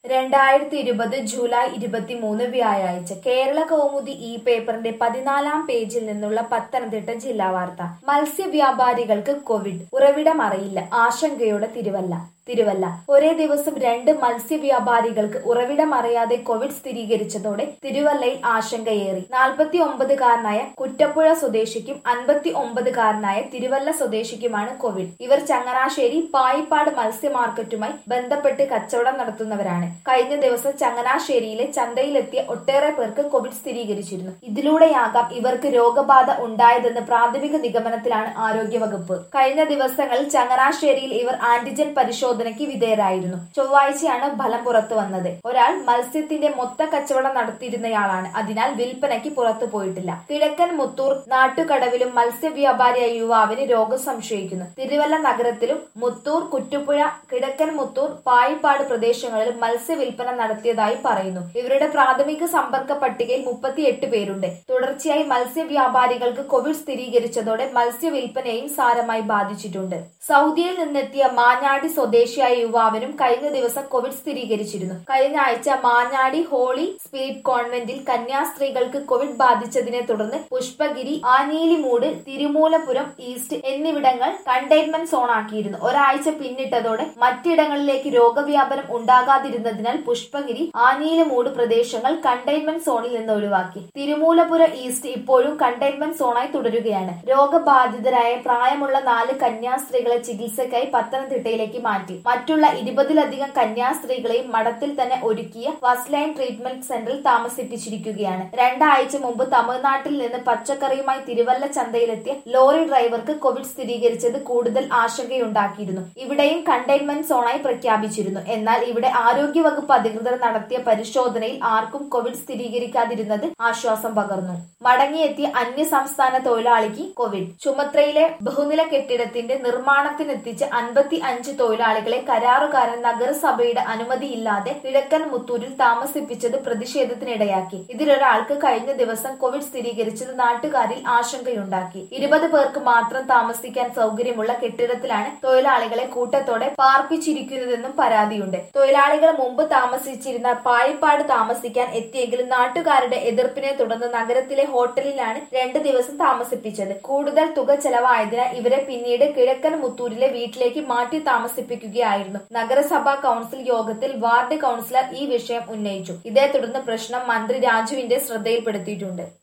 രണ്ടായിരത്തി ഇരുപത് ജൂലൈ ഇരുപത്തിമൂന്ന് വ്യാഴാഴ്ച കേരള കൗമുദി ഈ പേപ്പറിന്റെ പതിനാലാം പേജിൽ നിന്നുള്ള പത്തനംതിട്ട ജില്ലാ വാർത്ത മത്സ്യവ്യാപാരികൾക്ക് കോവിഡ് ഉറവിടം അറിയില്ല ആശങ്കയോടെ തിരുവല്ല തിരുവല്ല ഒരേ ദിവസം രണ്ട് മത്സ്യവ്യാപാരികൾക്ക് ഉറവിടം അറിയാതെ കോവിഡ് സ്ഥിരീകരിച്ചതോടെ തിരുവല്ലയിൽ ആശങ്കയേറി നാൽപ്പത്തി ഒമ്പതുകാരനായ കുറ്റപ്പുഴ സ്വദേശിക്കും അൻപത്തി ഒമ്പതുകാരനായ തിരുവല്ല സ്വദേശിക്കുമാണ് കോവിഡ് ഇവർ ചങ്ങനാശ്ശേരി പായിപ്പാട് മത്സ്യ മാർക്കറ്റുമായി ബന്ധപ്പെട്ട് കച്ചവടം നടത്തുന്നവരാണ് കഴിഞ്ഞ ദിവസം ചങ്ങനാശ്ശേരിയിലെ ചന്തയിലെത്തിയ ഒട്ടേറെ പേർക്ക് കോവിഡ് സ്ഥിരീകരിച്ചിരുന്നു ഇതിലൂടെയാകാം ഇവർക്ക് രോഗബാധ ഉണ്ടായതെന്ന് പ്രാഥമിക നിഗമനത്തിലാണ് ആരോഗ്യവകുപ്പ് കഴിഞ്ഞ ദിവസങ്ങളിൽ ചങ്ങനാശ്ശേരിയിൽ ഇവർ ആന്റിജൻ പരിശോധനയ്ക്ക് വിധേയരായിരുന്നു ചൊവ്വാഴ്ചയാണ് ഫലം പുറത്തു വന്നത് ഒരാൾ മത്സ്യത്തിന്റെ മൊത്ത കച്ചവടം നടത്തിയിരുന്നയാളാണ് അതിനാൽ വിൽപ്പനയ്ക്ക് പുറത്തു പോയിട്ടില്ല കിഴക്കൻ മുത്തൂർ നാട്ടുകടവിലും മത്സ്യവ്യാപാരിയായ യുവാവിന് രോഗം സംശയിക്കുന്നു തിരുവല്ല നഗരത്തിലും മുത്തൂർ കുറ്റുപുഴ കിഴക്കൻ മുത്തൂർ പായിപ്പാട് പ്രദേശങ്ങളിലും മത്സ്യവിൽപ്പന നടത്തിയതായി പറയുന്നു ഇവരുടെ പ്രാഥമിക സമ്പർക്ക പട്ടികയിൽ മുപ്പത്തിയെട്ട് പേരുണ്ട് തുടർച്ചയായി മത്സ്യവ്യാപാരികൾക്ക് കോവിഡ് സ്ഥിരീകരിച്ചതോടെ മത്സ്യവിൽപ്പനയും സാരമായി ബാധിച്ചിട്ടുണ്ട് സൗദിയിൽ നിന്നെത്തിയ മാഞ്ഞാടി സ്വദേശിയായ യുവാവിനും കഴിഞ്ഞ ദിവസം കോവിഡ് സ്ഥിരീകരിച്ചിരുന്നു കഴിഞ്ഞ ആഴ്ച മാഞ്ഞാടി ഹോളി സ്പിരിറ്റ് കോൺവെന്റിൽ കന്യാസ്ത്രീകൾക്ക് കോവിഡ് ബാധിച്ചതിനെ തുടർന്ന് പുഷ്പഗിരി ആനീലിമൂട് തിരുമൂലപുരം ഈസ്റ്റ് എന്നിവിടങ്ങൾ കണ്ടെയ്ൻമെന്റ് സോണാക്കിയിരുന്നു ഒരാഴ്ച പിന്നിട്ടതോടെ മറ്റിടങ്ങളിലേക്ക് രോഗവ്യാപനം ഉണ്ടാകാതിരുന്നതിനാൽ പുഷ്പഗിരി ആനീലിമൂട് പ്രദേശങ്ങൾ കണ്ടെയ്ൻമെന്റ് സോണിൽ നിന്ന് ഒഴിവാക്കി തിരുമൂലപുരം ഈസ്റ്റ് ഇപ്പോഴും കണ്ടെയ്ൻമെന്റ് സോണായി തുടരുകയാണ് രോഗബാധിതരായ പ്രായമുള്ള നാല് കന്യാസ്ത്രീകളെ ചികിത്സയ്ക്കായി പത്തനംതിട്ടയിലേക്ക് മാറ്റി മറ്റുള്ള ഇരുപതിലധികം കന്യാസ്ത്രീകളെയും മഠത്തിൽ തന്നെ ഒരുക്കിയ ഫസ്റ്റ് ലൈൻ ട്രീറ്റ്മെന്റ് സെന്ററിൽ താമസിപ്പിച്ചിരിക്കുകയാണ് രണ്ടാഴ്ച മുമ്പ് തമിഴ്നാട്ടിൽ നിന്ന് പച്ചക്കറിയുമായി തിരുവല്ല ചന്തയിലെത്തിയ ലോറി ഡ്രൈവർക്ക് കോവിഡ് സ്ഥിരീകരിച്ചത് കൂടുതൽ ആശങ്കയുണ്ടാക്കിയിരുന്നു ഇവിടെയും കണ്ടെയ്ൻമെന്റ് സോണായി പ്രഖ്യാപിച്ചിരുന്നു എന്നാൽ ഇവിടെ ആരോഗ്യവകുപ്പ് അധികൃതർ നടത്തിയ പരിശോധനയിൽ ആർക്കും കോവിഡ് സ്ഥിരീകരിക്കാതിരുന്നത് ആശ്വാസം പകർന്നു മടങ്ങിയെത്തിയ അന്യ സംസ്ഥാന തൊഴിലാളിക്ക് കോവിഡ് ചുമത്രയിലെ ബഹുനില കെട്ടിടത്തിന്റെ നിർമ്മാണത്തിനെത്തിച്ച അൻപത്തി അഞ്ച് തൊഴിലാളികളെ കരാറുകാരൻ നഗരസഭയുടെ അനുമതിയില്ലാതെ കിഴക്കൻ മുത്തൂരിൽ താമസിപ്പിച്ചത് പ്രതിഷേധത്തിനിടയാക്കി ഇതിലൊരാൾക്ക് കഴിഞ്ഞ ദിവസം കോവിഡ് സ്ഥിരീകരിച്ചത് നാട്ടുകാരിൽ ആശങ്കയുണ്ടാക്കി ഇരുപത് പേർക്ക് മാത്രം താമസിക്കാൻ സൗകര്യമുള്ള കെട്ടിടത്തിലാണ് തൊഴിലാളികളെ കൂട്ടത്തോടെ പാർപ്പിച്ചിരിക്കുന്നതെന്നും പരാതിയുണ്ട് തൊഴിലാളികൾ മുമ്പ് താമസിച്ചിരുന്ന പായിപ്പാട് താമസിക്കാൻ എത്തിയെങ്കിലും നാട്ടുകാരുടെ എതിർപ്പിനെ തുടർന്ന് നഗരത്തിലെ ഹോട്ടലിലാണ് രണ്ട് ദിവസം താമസിപ്പിച്ചത് കൂടുതൽ തുക ചെലവായതിനാൽ ഇവരെ പിന്നീട് കിഴക്കൻ മുത്തൂരിലെ വീട്ടിലേക്ക് മാറ്റി താമസിപ്പിക്കുകയായിരുന്നു നഗരസഭാ കൌൺസിൽ യോഗത്തിൽ വാർഡ് കൌൺസിലർ ഈ വിഷയം ഉന്നയിച്ചു ഇതേ തുടർന്ന് പ്രശ്നം മന്ത്രി രാജുവിന്റെ ശ്രദ്ധയിൽപ്പെടുത്തിയിട്ടുണ്ട്